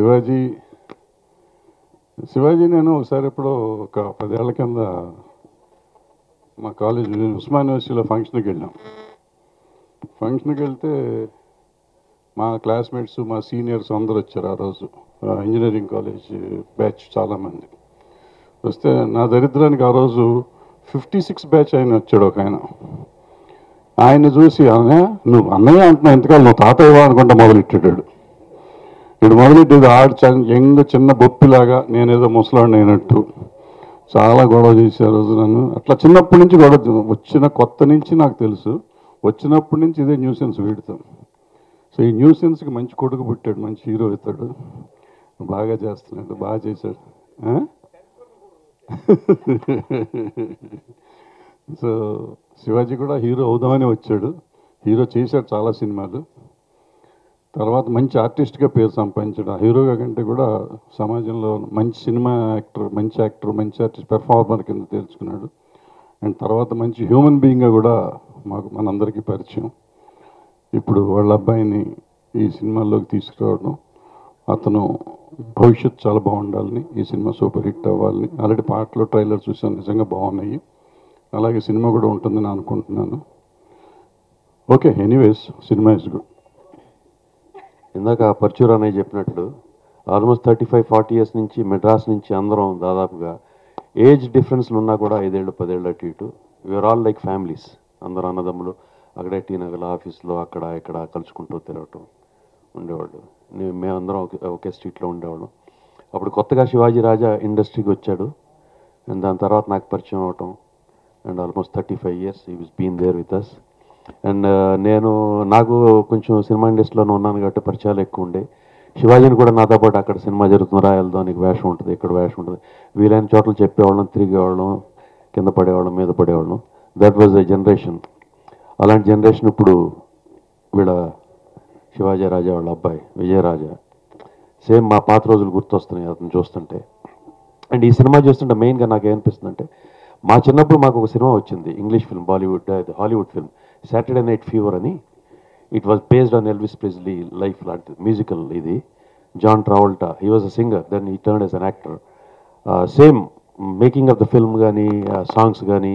శివాజీ శివాజీ నేను ఒకసారి ఎప్పుడో ఒక పదేళ్ల కింద మా కాలేజ్ ఉస్మాన్ యూనివర్సిటీలో ఫంక్షన్కి వెళ్ళాం ఫంక్షన్కి వెళ్తే మా క్లాస్మేట్స్ మా సీనియర్స్ అందరూ వచ్చారు ఆ రోజు ఆ ఇంజనీరింగ్ కాలేజ్ బ్యాచ్ చాలామంది వస్తే నా దరిద్రానికి ఆ రోజు ఫిఫ్టీ సిక్స్ బ్యాచ్ ఆయన వచ్చాడు ఒక ఆయన ఆయన్ని చూసి అన్నయ్య నువ్వు అన్నయ్య అంటున్నావు ఎంతకాలం నువ్వు తాతయ్యవా అనుకుంటా మొదలెట్టాడు ఇటు మొదలెట్టి ఇది ఆడు చ- యంగ్ చిన్న బొప్పిలాగా నేనేదో ముసలాడిని అయినట్టు చాలా గొడవ చేసే ఆ రోజు నన్ను అట్లా చిన్నప్పటి నుంచి గొడవ చే- వచ్చిన కొత్త నుంచి నాకు తెలుసు వచ్చినప్పటి నుంచి ఇదే న్యూసెన్స్ వీడుతాం సో ఈ న్యూసెన్స్కి మంచి కొడుకు పుట్టాడు మంచి హీరో అవుతాడు బాగా చేస్తున్నాడు బాగా చేశాడు ఆ? సో శివాజీ కూడా హీరో అవుదామని వచ్చాడు హీరో చేశాడు చాలా సినిమాలు తర్వాత మంచి ఆర్టిస్ట్గా పేరు సంపాదించాడు ఆ హీరోగా కంటే కూడా సమాజంలో మంచి సినిమా యాక్టర్ మంచి యాక్టర్ మంచి ఆర్టిస్ట్ పెర్ఫార్మర్ కింద తెలుసుకున్నాడు అండ్ తర్వాత మంచి హ్యూమన్ బీయింగ్గా కూడా మాకు మనందరికీ పరిచయం ఇప్పుడు వాళ్ళ అబ్బాయిని ఈ సినిమాల్లోకి తీసుకురావడం అతను భవిష్యత్తు చాలా బాగుండాలని ఈ సినిమా సూపర్ హిట్ అవ్వాలని ఆల్రెడీ పాటలు ట్రైలర్ చూసాను నిజంగా బాగున్నాయి అలాగే సినిమా కూడా ఉంటుందని అనుకుంటున్నాను okay anyways cinema is good ఇందాక పర్చూర్ అన్నయ్య చెప్పినట్లు almost thirty five forty years నుంచి మెడ్రాస్ నుంచి అందరం దాదాపుగా ఏజ్ డిఫరెన్స్లు ఉన్నా కూడా ఐదేళ్ళు పదేళ్ళు అటు ఇటు వీఆర్ ఆల్ లైక్ ఫ్యామిలీస్ అందరు అన్నదమ్ములు అక్కడే టీ నగర్ ఆఫీస్లో అక్కడ ఇక్కడ కలుసుకుంటూ తిరగటం ఉండేవాళ్ళు నే- మేమందరం ఒకే ఒకే స్ట్రీట్లో ఉండేవాళ్ళం అప్పుడు కొత్తగా శివాజీ రాజా ఇండస్ట్రీకి వచ్చాడు అండ్ దాని తర్వాత నాకు పరిచయం అవటం and almost thirty five years he is been there with us and నేను నాకు కొంచెం సినిమా ఇండస్ట్రీలోనే ఉన్నాను కాబట్టి పరిచయాలు ఎక్కువ ఉండే శివాజీని కూడా నాతో పాటు అక్కడ సినిమా జరుగుతుందా వెళ్దాం నీకు వేషం ఉంటుంది ఇక్కడ వేషం ఉంటుంది వీలైన చోట్ల చెప్పేవాళ్ళం తిరిగేవాళ్ళం కింద పడేవాళ్ళం మీద పడేవాళ్ళం దట్ వాజ్ ద జనరేషన్ అలాంటి జనరేషన్ ఇప్పుడు వీళ్ళ శివాజీ రాజా వాళ్ళ అబ్బాయి విజయరాజా సేమ్ మా పాత రోజులు గుర్తొస్తున్నాయి అతను చూస్తుంటే అండ్ ఈ సినిమా చూస్తుంటే మెయిన్గా నాకు ఏమనిపిస్తుంది అంటే మా చిన్నప్పుడు మాకు ఒక సినిమా వచ్చింది ఇంగ్లీష్ ఫిల్మ్ బాలీవుడ్ అది Hollywood film Saturday night fever అని it was based on Elvis Presley life లాంటిది మ్యూజికల్ ఇది John Travolta he was a singer then he turn as an actor same making of the film కానీ songs కానీ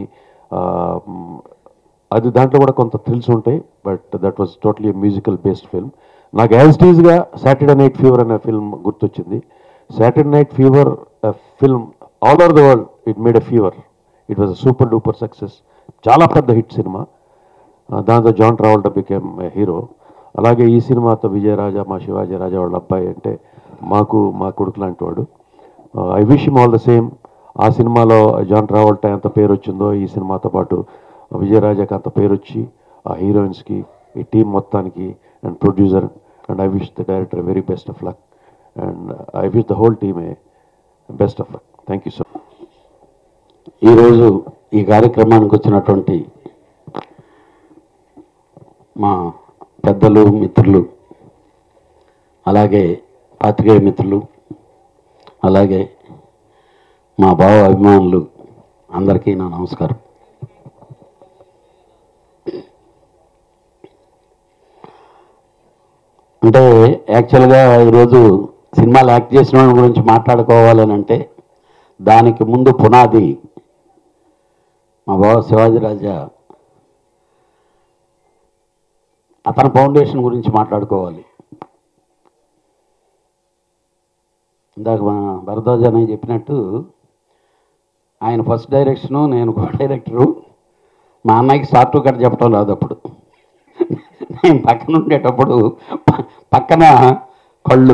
అది దాంట్లో కూడా కొంత thrills ఉంటాయి but that was totally musical based film నాకు యాజ్ టీజ్గా సాటర్డే నైట్ ఫీవర్ అనే ఫిల్మ్ గుర్తొచ్చింది Saturday night fever film all over the world it made a fever it was a super duper success చాలా పెద్ద hit cinema దాంతో John Travolta became hero అలాగే ఈ సినిమాతో విజయరాజా మా శివాజీ రాజా వాళ్ళ అబ్బాయి అంటే మాకు మా కొడుకు లాంటి వాడు I wish him all the same ఆ సినిమాలో జాన్ ట్రావల్టా ఎంత పేరు వచ్చిందో ఈ సినిమాతో పాటు విజయరాజాకి అంత పేరు వచ్చి ఆ హీరోయిన్స్కి ఈ టీం మొత్తానికి and producer and I wish the director very best of luck and I wish the whole team a best of luck thank you so ఈరోజు ఈ కార్యక్రమానికి వచ్చినటువంటి మా పెద్దలు మిత్రులు అలాగే పాత్రికేయ మిత్రులు అలాగే మా భావ అభిమానులు అందరికీ నా నమస్కారం అంటే యాక్చువల్గా ఈరోజు సినిమాలు యాక్ట్ చేసిన వాళ్ళ గురించి మాట్లాడుకోవాలని అంటే దానికి ముందు పునాది మా బావ శివాజీ రాజా అతని ఫౌండేషన్ గురించి మాట్లాడుకోవాలి ఇందాక మా భరద్వాజ్ అని చెప్పినట్టు ఆయన ఫస్ట్ డైరెక్షను నేను కో డైరెక్టరు మా అన్నయ్యకి స్టార్ట్ టు కట్ చెప్పడం రాదు అప్పుడు నేను పక్కన ఉండేటప్పుడు ప- పక్కన కళ్ళు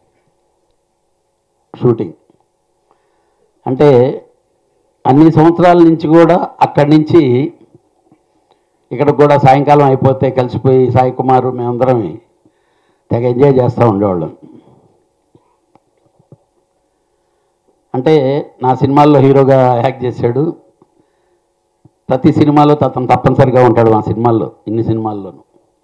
షూటింగ్ అంటే అన్ని సంవత్సరాల నుంచి కూడా అక్కడి నుంచి ఇక్కడ కూడా సాయంకాలం అయిపోతే కలిసిపోయి సాయి కుమార్ మేమందరం తెగ ఎంజాయ్ చేస్తూ ఉండేవాళ్ళం అంటే నా సినిమాల్లో హీరోగా యాక్ట్ చేశాడు ప్రతి సినిమాలో అతను తప్పనిసరిగా ఉంటాడు మా సినిమాల్లో ఇన్ని సినిమాల్లోనూ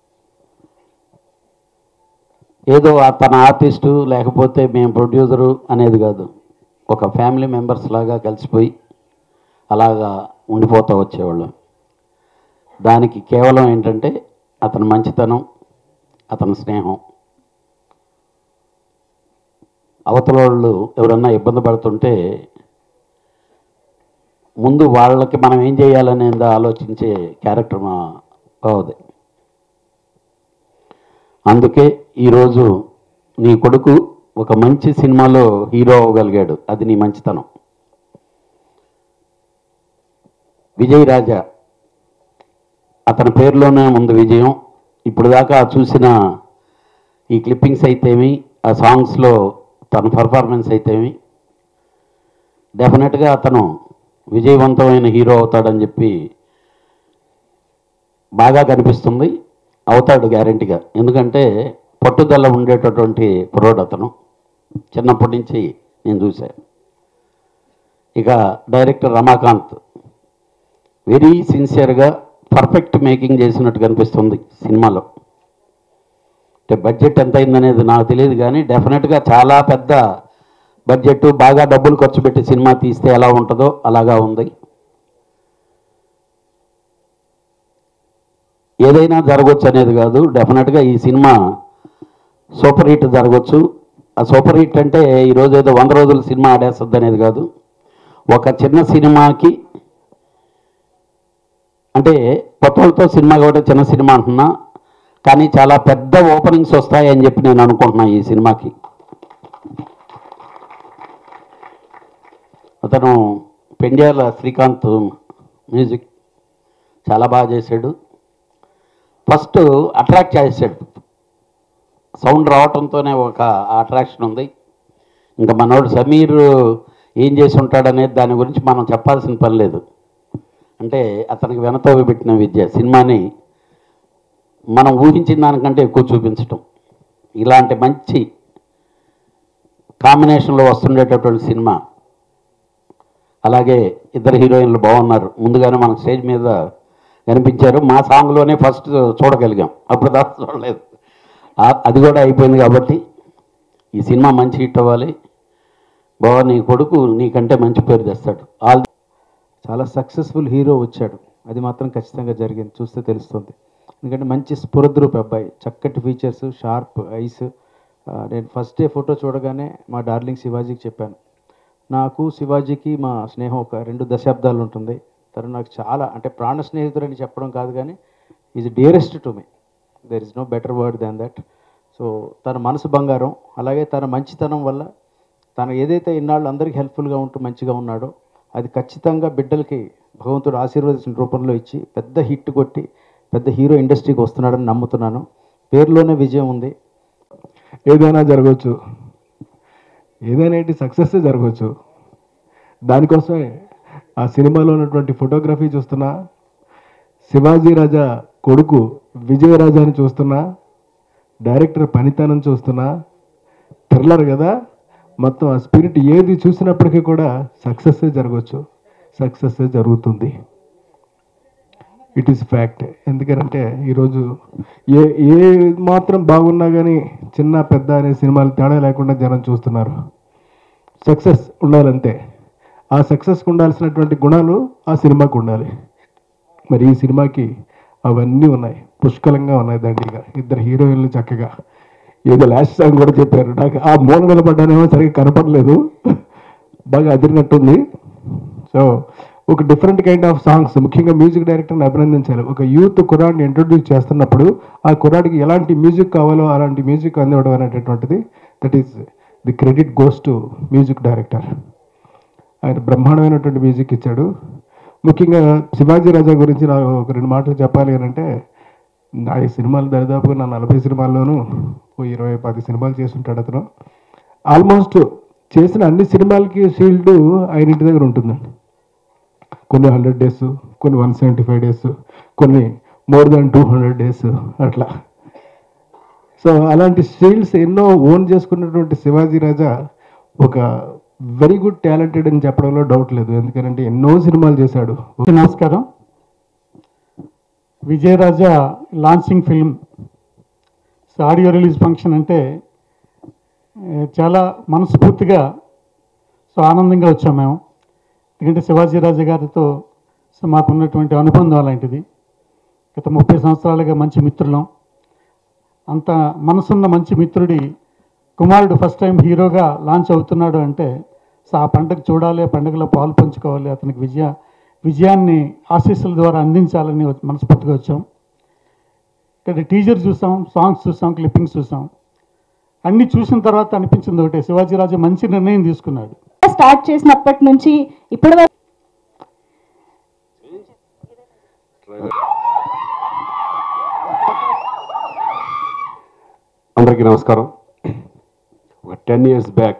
ఏదో తన ఆర్టిస్టు లేకపోతే మేము ప్రొడ్యూసరు అనేది కాదు ఒక ఫ్యామిలీ మెంబర్స్ లాగా కలిసిపోయి అలాగా ఉండిపోతూ వచ్చేవాళ్ళం దానికి కేవలం ఏంటంటే అతని మంచితనం అతని స్నేహం అవతల వాళ్ళు ఎవరన్నా ఇబ్బంది పడుతుంటే ముందు వాళ్ళకి మనం ఏం చేయాలనేది ఆలోచించే క్యారెక్టర్ మా బావది అందుకే ఈరోజు నీ కొడుకు ఒక మంచి సినిమాలో హీరో అవ్వగలిగాడు అది నీ మంచితనం విజయ్ రాజా అతని పేరులోనే ఉంది విజయం ఇప్పుడు దాకా చూసిన ఈ క్లిప్పింగ్స్ అయితేమి ఆ సాంగ్స్లో తన పర్ఫార్మెన్స్ అయితేమి డెఫినెట్గా అతను విజయవంతమైన హీరో అవుతాడని చెప్పి బాగా కనిపిస్తుంది అవుతాడు గ్యారంటీగా ఎందుకంటే పట్టుదల ఉండేటటువంటి కుర్రోడు అతను చిన్నప్పటి నుంచి నేను చూశాను ఇక డైరెక్టర్ రమాకాంత్ వెరీ సిన్సియర్గా పర్ఫెక్ట్ మేకింగ్ చేసినట్టు కనిపిస్తుంది సినిమాలో అంటే బడ్జెట్ ఎంత అయిందనేది నాకు తెలియదు కానీ డెఫినెట్గా చాలా పెద్ద బడ్జెట్ బాగా డబ్బులు ఖర్చు పెట్టి సినిమా తీస్తే ఎలా ఉంటుందో అలాగా ఉంది ఏదైనా జరగవచ్చు అనేది కాదు డెఫినెట్గా ఈ సినిమా సూపర్ హిట్ జరగవచ్చు ఆ సూపర్ హిట్ అంటే ఈరోజు ఏదో వంద రోజుల సినిమా ఆడేస్తుంది అనేది కాదు ఒక చిన్న సినిమాకి అంటే కొత్తలతో సినిమా కూడా చిన్న సినిమా అంటున్నా కానీ చాలా పెద్ద ఓపెనింగ్స్ వస్తాయని చెప్పి నేను అనుకుంటున్నా ఈ సినిమాకి అతను పెండ్యాల శ్రీకాంత్ మ్యూజిక్ చాలా బాగా చేశాడు ఫస్ట్ అట్రాక్ట్ చేశాడు సౌండ్ రావటంతోనే ఒక అట్రాక్షన్ ఉంది ఇంకా మనోడు సమీర్ ఏం చేసి ఉంటాడనేది దాని గురించి మనం చెప్పాల్సిన పని లేదు అంటే అతనికి వెనతోవి పెట్టిన విద్య సినిమాని మనం ఊహించిన దానికంటే ఎక్కువ చూపించటం ఇలాంటి మంచి కాంబినేషన్లో వస్తుండేటటువంటి సినిమా అలాగే ఇద్దరు హీరోయిన్లు బాగున్నారు ముందుగానే మనకు స్టేజ్ మీద కనిపించారు మా సాంగ్లోనే ఫస్ట్ చూడగలిగాం అప్పుడు దాకా చూడలేదు ఆ- అది కూడా అయిపోయింది కాబట్టి ఈ సినిమా మంచి హిట్ అవ్వాలి బావ నీ కొడుకు నీకంటే మంచి పేరు తెస్తాడు ఆల్ చాలా సక్సెస్ఫుల్ హీరో వచ్చాడు అది మాత్రం ఖచ్చితంగా జరిగింది చూస్తే తెలుస్తుంది ఎందుకంటే మంచి స్ఫురద్రూప్ అబ్బాయి చక్కటి ఫీచర్స్ షార్ప్ ఐస్ నేను ఫస్ట్ డే ఫోటో చూడగానే మా డార్లింగ్ శివాజీకి చెప్పాను నాకు శివాజీకి మా స్నేహం ఒక రెండు దశాబ్దాలు ఉంటుంది తను నాకు చాలా అంటే ప్రాణ స్నేహితుడని చెప్పడం కాదు కానీ he's dearest to me there is no better word than that so తన మనసు బంగారం అలాగే తన మంచితనం వల్ల తను ఏదైతే ఇన్నాళ్ళు అందరికీ హెల్ప్ఫుల్గా ఉంటూ మంచిగా ఉన్నాడో అది ఖచ్చితంగా బిడ్డలకి భగవంతుడు ఆశీర్వదించిన రూపంలో ఇచ్చి పెద్ద హిట్ కొట్టి పెద్ద హీరో ఇండస్ట్రీకి వస్తున్నాడని నమ్ముతున్నాను పేరులోనే విజయం ఉంది ఏదైనా జరగవచ్చు ఏదైనా ఏంటి సక్సెస్ జరగవచ్చు దానికోసమే ఆ సినిమాలో ఉన్నటువంటి ఫోటోగ్రఫీ చూస్తున్నా శివాజీ రాజా కొడుకు విజయరాజాని చూస్తున్నా డైరెక్టర్ పనితనం చూస్తున్నా థ్రిల్లర్ కదా మొత్తం ఆ స్పిరిట్ ఏది చూసినప్పటికీ కూడా సక్సెస్ జరగవచ్చు సక్సెస్ జరుగుతుంది ఇట్ ఈస్ ఫ్యాక్ట్ ఎందుకంటే ఈరోజు ఏ ఏ మాత్రం బాగున్నా కానీ చిన్న పెద్ద అనే సినిమాలు తేడా లేకుండా జనం చూస్తున్నారు సక్సెస్ ఉండాలంతే ఆ సక్సెస్కి ఉండాల్సినటువంటి గుణాలు ఆ సినిమాకు ఉండాలి మరి ఈ సినిమాకి అవన్నీ ఉన్నాయి పుష్కలంగా ఉన్నాయి దండిగా ఇద్దరు హీరోయిన్లు చక్కగా ఏదో లాస్ట్ సాంగ్ కూడా చెప్పారు నాకు ఆ మూల నిలబడ్డానేమో సరిగ్గా కనపడలేదు బాగా అదిరినట్టుంది సో ఒక డిఫరెంట్ కైండ్ ఆఫ్ సాంగ్స్ ముఖ్యంగా మ్యూజిక్ డైరెక్టర్ని అభినందించాలి ఒక యూత్ కురాడ్ని ఇంట్రొడ్యూస్ చేస్తున్నప్పుడు ఆ కురాడికి ఎలాంటి మ్యూజిక్ కావాలో అలాంటి మ్యూజిక్ అందివ్వడం అనేటటువంటిది that is the credit goes to music director ఆయన బ్రహ్మాండమైనటువంటి మ్యూజిక్ ఇచ్చాడు ముఖ్యంగా శివాజీ రాజా గురించి నాకు ఒక రెండు మాటలు చెప్పాలి అని అంటే నా ఈ సినిమాలు దరిదాపుగా నా నలభై సినిమాల్లోనూ ఓ ఇరవై పది సినిమాలు చేస్తుంటాడు అతను ఆల్మోస్ట్ చేసిన అన్ని సినిమాలకి షీల్డ్ ఆయన ఇంటి దగ్గర ఉంటుందండి కొన్ని హండ్రెడ్ డేస్ కొన్ని వన్ సెవెంటీ ఫైవ్ డేస్ కొన్ని more than two hundred days అట్లా సో అలాంటి షీల్డ్స్ ఎన్నో ఓన్ చేసుకున్నటువంటి శివాజీ రాజా ఒక వెరీ గుడ్ టాలెంటెడ్ అని చెప్పడంలో డౌట్ లేదు ఎందుకంటే ఎన్నో సినిమాలు చేశాడు నమస్కారం Vijayaraja launching film audio release function అంటే ఏ, చాలా మనస్ఫూర్తిగా సో ఆనందంగా వచ్చాం మేము ఎందుకంటే శివాజీ రాజు గారితో సో మాకు ఉన్నటువంటి అనుబంధం అలాంటిది గత ముప్పై సంవత్సరాలుగా మంచి మిత్రులం అంత మనసున్న మంచి మిత్రుడి కుమారుడు ఫస్ట్ టైం హీరోగా లాంచ్ అవుతున్నాడు అంటే సో ఆ పండుగ చూడాలి ఆ పండుగలో పాలు పంచుకోవాలి అతనికి విజయ విజయాన్ని ఆశీస్సుల ద్వారా అందించాలని వచ్చి- మనస్ఫూర్తిగా వచ్చాం ఇక్కడ టీజర్ చూసాం సాంగ్స్ చూసాం క్లిప్పింగ్స్ చూసాం అన్నీ చూసిన తర్వాత అనిపించింది ఒకటే శివాజీరాజు మంచి నిర్ణయం తీసుకున్నాడు స్టార్ట్ చేసినప్పటి నుంచి ఇప్పటి వరకు అందరికీ నమస్కారం ఒక టెన్ ఇయర్స్ బ్యాక్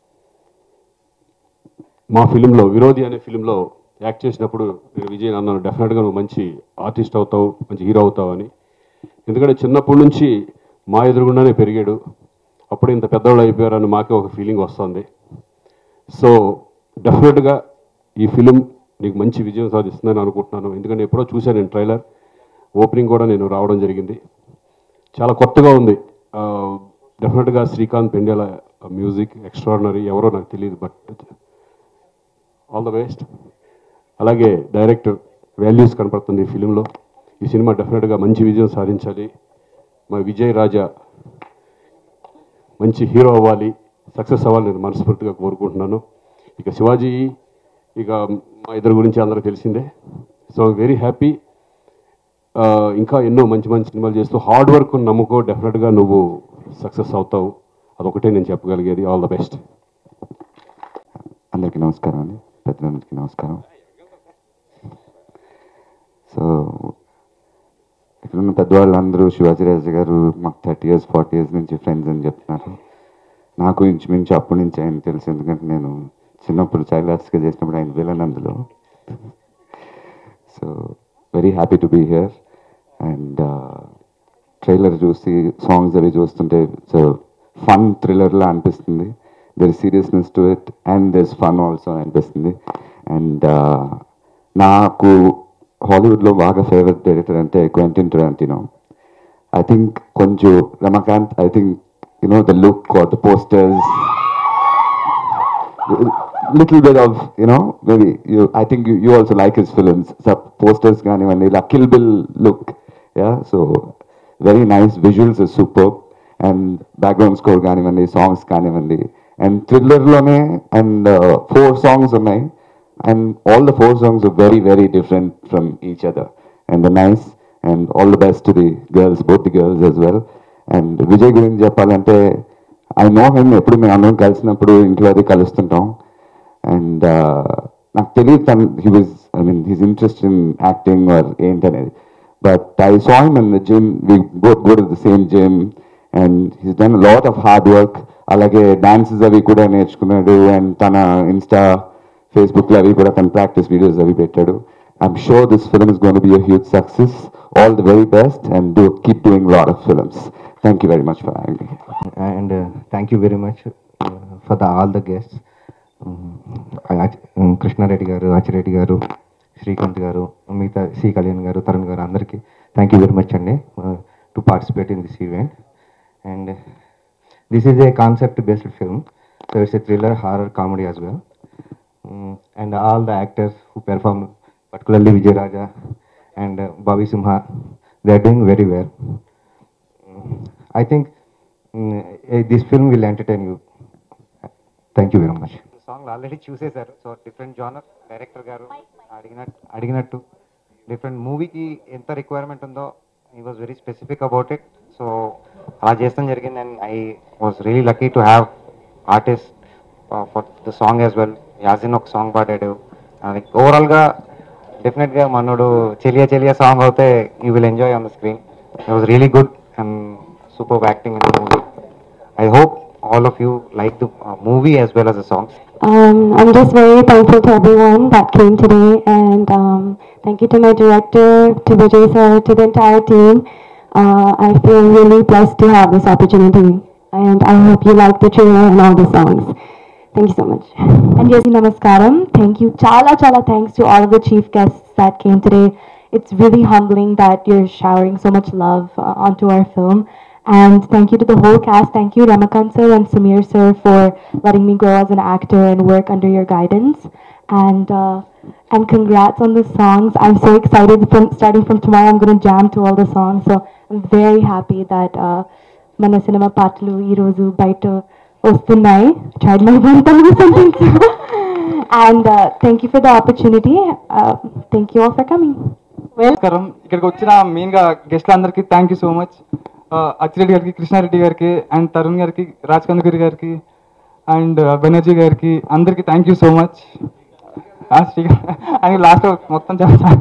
మా ఫిలింలో విరోధి అనే ఫిలింలో యాక్ట్ చేసినప్పుడు నేను విజయ్ అన్నాను డెఫినెట్గా నువ్వు మంచి ఆర్టిస్ట్ అవుతావు మంచి హీరో అవుతావు అని ఎందుకంటే చిన్నప్పటి నుంచి మా ఎదురుగుండానే పెరిగాడు అప్పుడు ఇంత పెద్దవాళ్ళు అయిపోయారని మాకే ఒక ఫీలింగ్ వస్తుంది సో డెఫినెట్గా ఈ ఫిలిం నీకు మంచి విజయం సాధిస్తుందని అనుకుంటున్నాను ఎందుకంటే ఎప్పుడో చూశాను నేను ట్రైలర్ ఓపెనింగ్ కూడా నేను రావడం జరిగింది చాలా కొత్తగా ఉంది డెఫినెట్గా శ్రీకాంత్ పెండేల మ్యూజిక్ ఎక్స్ట్రాడినరీ ఎవరో నాకు తెలియదు బట్ ఆల్ ద బెస్ట్ అలాగే డైరెక్టర్ వాల్యూస్ కనపడుతుంది ఈ ఫిలింలో ఈ సినిమా డెఫినెట్గా మంచి విజయం సాధించాలి మా విజయ్ రాజా మంచి హీరో అవ్వాలి సక్సెస్ అవ్వాలి నేను మనస్ఫూర్తిగా కోరుకుంటున్నాను ఇక శివాజీ ఇక మా ఇద్దరు గురించి అందరికీ తెలిసిందే సో వెరీ హ్యాపీ ఆ, ఇంకా ఎన్నో మంచి మంచి సినిమాలు చేస్తూ హార్డ్ వర్క్ నమ్ముకో డెఫినెట్గా నువ్వు సక్సెస్ అవుతావు అదొకటే నేను చెప్పగలిగేది ఆల్ ద బెస్ట్ అందరికీ నమస్కారం అండి పెద్దలందరికీ నమస్కారం సో ఇక్కడ ఉన్న పెద్దవాళ్ళు అందరూ శివాజీరాజు గారు మాకు థర్టీ ఇయర్స్ ఫార్టీ ఇయర్స్ నుంచి ఫ్రెండ్స్ అని చెప్తున్నారు నాకు ఇంచుమించు అప్పటి నుంచి ఆయన తెలుసు ఎందుకంటే నేను చిన్నప్పుడు చైల్డ్ ఆర్ట్స్గా చేసినప్పుడు ఆయన విలన్ అందులో so very happy to be here and trailer చూసి సాంగ్స్ అవి చూస్తుంటే సో ఫన్ థ్రిల్లర్లా అనిపిస్తుంది there seriousness to it and there fun also అనిపిస్తుంది అండ్ నాకు హాలీవుడ్లో బాగా ఫేవరెట్ డైరెక్టర్ అంటే క్వెంటిన్ టొరాంటినో ఐ థింక్ కొంచెం Ramakant I think you know the look or the posters little bit of you know maybe you I think you, you also like his films so posters కానివ్వండి ఇలా kill bill look ya so very nice visuals is super and background score కానివ్వండి songs కానివ్వండి and థ్రిల్లర్లోనే and four songs ఉన్నాయి and all the four songs are very very different from each other and nice and all the best the girls both the girls as well and Vijay గురించి చెప్పాలంటే I know him ఎప్పుడు మేము అందరం కలిసినప్పుడు ఇంట్లో అది కలుస్తుంటాం and నాకు తెలియదు తను he was I mean his interest in acting or ఏంటనేది but I saw him in the gym we both go to the same gym and he's done lot of hard work అలాగే dances అవి కూడా నేర్చుకున్నాడు and తన Insta ఫేస్బుక్లో అవి కూడా తన ప్రాక్టీస్ వీడియోస్ అవి పెట్టాడు I'm sure this film is gonna be a huge success all the very best and do keep doing lot of films thank you very much for having me and uh, thank you very much uh, for the all the guests um, Ach- um, Krishna Reddy garu Achi Reddy గారు శ్రీకాంత్ గారు మిగతా C Kalyan గారు తరుణ్ గారు అందరికీ thank you very much అండి to participate in this event and this is a concept based film so it's a thriller horror comedy as well and all the actors who perform particularly Vijay Raja and Bobby Simha they are doing very well I think mm, eh, this film will entertain you. Thank you very much. Song already చూసేశారు so different genre director garu అడిగినట్టు అడిగినట్టు different మూవీకి ఎంత requirement ఉందో he was very specific about it so అలా చేస్తాం జరిగింది and I was really lucky to have artist for the song as well Yazin ఒక సాంగ్ పాడాడు ఓవరాల్గా డెఫినెట్గా మనోడు చెలియా చెలియా సాంగ్ అయితే you will enjoy on the screen it was really good and super acting in the movie I hope all of you like the uh, movie as well as the songs. Um, I'm just very thankful to everyone that came today, and um, thank you to my director, to Vijay sir, to the entire team. Uh, I feel really blessed to have this opportunity, and I hope you like the trailer and all the songs. Thank you so much. And yes, namaskaram. Thank you. Chala chala thanks to all of the chief guests that came today. It's really humbling that you're showering so much love uh, onto our film. And thank you to the whole cast. Thank you, Ramakant sir and Samir sir, for letting me grow as an actor and work under your guidance. And uh, and congrats on the songs. I'm so excited. From starting from tomorrow, I'm going to jam to all the songs. So I'm very happy that uh, మన cinema పాటలు ఈరోజు బయట వస్తున్నాయి tried my one Telugu sentence and thank you for the opportunity thank you all for coming నమస్కారం ఇక్కడికి వచ్చిన మెయిన్గా గెస్ట్లు అందరికీ థ్యాంక్ యూ సో మచ్ అచ్చిరెడ్డి గారికి కృష్ణారెడ్డి గారికి అండ్ తరుణ్ గారికి రాజ్ కందుకూరి గారికి అండ్ బెనర్జీ గారికి అందరికీ thank you so much and last మొత్తం చెప్తాను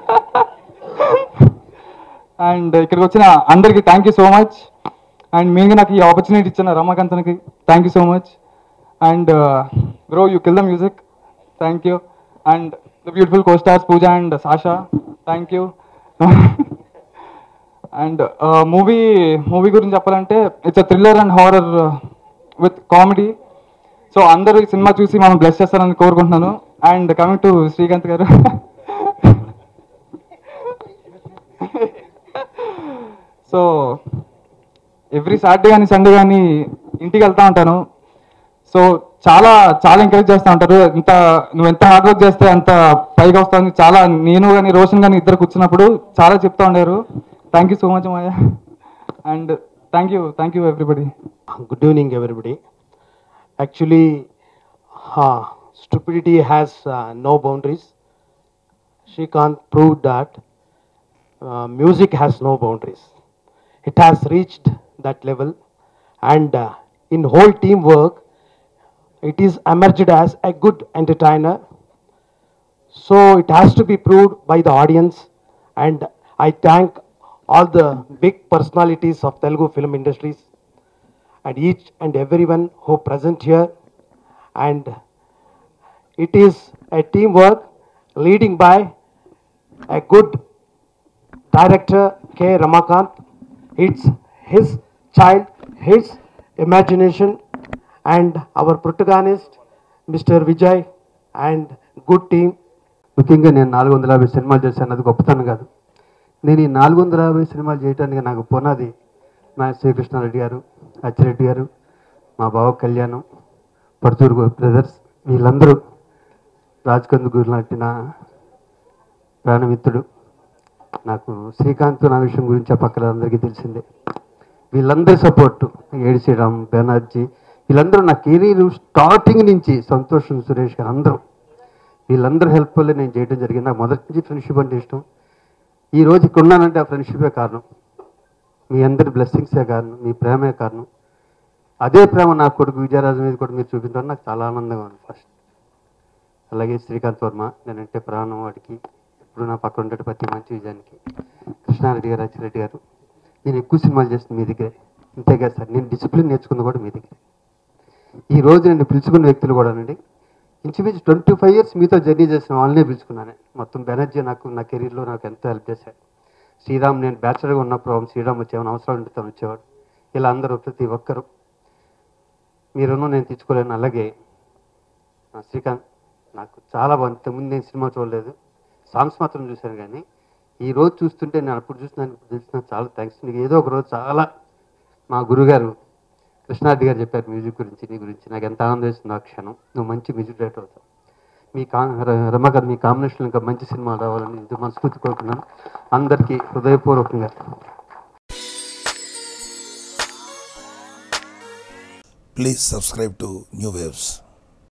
అండ్ ఇక్కడికి వచ్చిన అందరికీ thank you so much and మెయిన్గా నాకు ఈ ఆపర్చునిటీ ఇచ్చిన రమాకాంతన్కి thank you so much and bro you kill the music thank you and the beautiful co stars Pooja and Sasha thank you and movie movie గురించి చెప్పాలంటే it's a thriller and horror with comedy so అందరూ ఈ cinema చూసి మనం bless చేస్తారని కోరుకుంటున్నాను and coming to Srikanth garu so every Saturday కానీ Sunday కానీ ఇంటికి వెళ్తా ఉంటాను సో చాలా చాలా ఎంకరేజ్ చేస్తూ ఉంటారు ఇంత నువ్వు ఎంత హార్డ్ వర్క్ చేస్తే అంత పైగా వస్తావు చాలా నేను కానీ రోషన్ కానీ ఇద్దరు కూర్చున్నప్పుడు చాలా చెప్తా ఉండారు thank you so much Maya and thank you thank you everybody Good evening, everybody. Actually, uh, stupidity has uh, no boundaries. Shrikant proved that uh, music has no boundaries. It has reached that level, and uh, in whole teamwork, it is emerged as a good entertainer. So it has to be proved by the audience, and I thank all the big personalities of Telugu film industries and each and everyone who present here and it is a teamwork leading by a good director K. Ramakant. It's his child, his imagination and our protagonist Mr. Vijay and good team. ముఖ్యంగా నేను నాలుగు వందల యాభై సినిమాలు చేశాను అది గొప్పతనం కాదు నేను ఈ నాలుగు వందల యాభై సినిమాలు చేయడానికి నాకు పునాది మా శ్రీకృష్ణారెడ్డి గారు అచ్చిరెడ్డి గారు మా బావ కళ్యాణం పడుతూరు బ్రదర్స్ వీళ్ళందరూ రాజకందుకూరు లాంటి నా ప్రాణమిత్రుడు నాకు శ్రీకాంత్ నా విషయం గురించి ఆ పక్కన అందరికీ తెలిసిందే వీళ్ళందరి సపోర్టు ఏడి శ్రీరామ్ బెనర్జీ వీళ్ళందరూ నా కెరీర్ స్టార్టింగ్ నుంచి సంతోషం సురేష్ గారు అందరూ వీళ్ళందరూ హెల్ప్ వల్ల నేను చేయడం జరిగింది నాకు మొదటి నుంచి ఫ్రెండ్షిప్ అంటే ఇష్టం ఈ రోజు ఇక్కడ ఉన్నానంటే ఆ ఫ్రెండ్షిపే కారణం మీ అందరి బ్లెస్సింగ్సే కారణం మీ ప్రేమే కారణం అదే ప్రేమ నా కొడుకు విజయరాజు మీద కూడా మీరు చూపించడం నాకు చాలా ఆనందంగా ఉంది ఫస్ట్ అలాగే శ్రీకాంత్ వర్మ నేనంటే ప్రాణం వాడికి ఇప్పుడు నా పక్కన ఉండే ప్రతి మంచి విజయానికి కృష్ణారెడ్డి గారు అచ్చిరెడ్డి గారు నేను ఎక్కువ సినిమాలు చేస్తుంది మీ దగ్గరే అంతేకాదు సార్ నేను డిసిప్లిన్ నేర్చుకుంది కూడా మీ దగ్గరే ఈ రోజు నేను పిలుచుకున్న వ్యక్తులు కూడా అండి ఇంచుమించు ట్వంటీ ఫైవ్ ఇయర్స్ మీతో జర్నీ చేసిన వాళ్ళనే పిలుచుకున్నాను మొత్తం బెనర్జీ నాకు నా కెరీర్లో నాకు ఎంతో హెల్ప్ చేశాడు శ్రీరామ్ నేను బ్యాచులర్గా ఉన్నప్పుడు శ్రీరామ్ వచ్చేవాడు అవసరం ఉంటే తను వచ్చేవాడు ఇలా అందరూ ప్రతి ఒక్కరు మీ రుణం నేను తెచ్చుకోలేను అలాగే ఆ, శ్రీకాంత్ నాకు చాలా బాగుంది ఇంతకుముందు నేను సినిమా చూడలేదు సాంగ్స్ మాత్రం చూశాను కానీ ఈ రోజు చూస్తుంటే నేను అప్పుడు చూసినాను ఇప్పుడు చూసినా చాలా థ్యాంక్స్ నీకు ఏదో ఒక రోజు చాలా మా గురుగారు కృష్ణారెడ్డి గారు చెప్పారు మ్యూజిక్ గురించి నీ గురించి నాకు ఎంత ఆనందం వేస్తుంది ఆ క్షణం నువ్వు మంచి మ్యూజిక్ డైరెక్టర్ అవుతావు మీ కా ర- రమాకాంత్ మీ కాంబినేషన్ ఇంకా మంచి సినిమా రావాలని ఇంత మనస్ఫూర్తి కోరుకున్నాను అందరికీ హృదయపూర్వకంగా Please subscribe to New Waves.